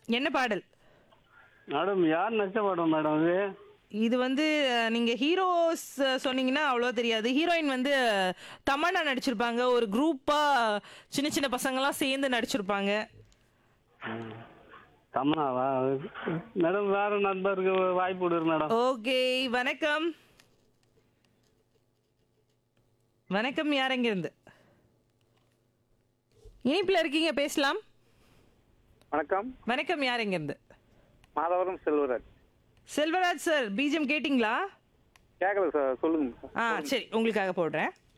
என்ன பாடல் மேடம் யார் நடிச்ச படம் மேடம் இது இது வந்து அஹ், நீங்க ஹீரோஸ் சொன்னீங்கன்னா அவ்வளோ தெரியாது ஹீரோயின் வந்து அஹ், தமன்னா நடிச்சிருப்பாங்க ஒரு குரூப்பா சின்ன சின்ன பசங்கலாம் சேர்ந்து நடிச்சிருப்பாங்க தமனாவா மேடம் வேற நண்பருக்கு வாய்ப்பு விடுரு மேடம் ஓகே வணக்கம் வணக்கம் யார் இருந்து இனிப்புல இருக்கீங்க பேசலாம் வணக்கம் வணக்கம் யார் இருந்து மாதவரம் செல்வராஜ் செல்வராஜ் சார் பிஜிஎம் கேட்டிங்களா கேட்கல சார் சொல்லுங்க சார் ஆ சரி உங்களுக்காக போடுறேன்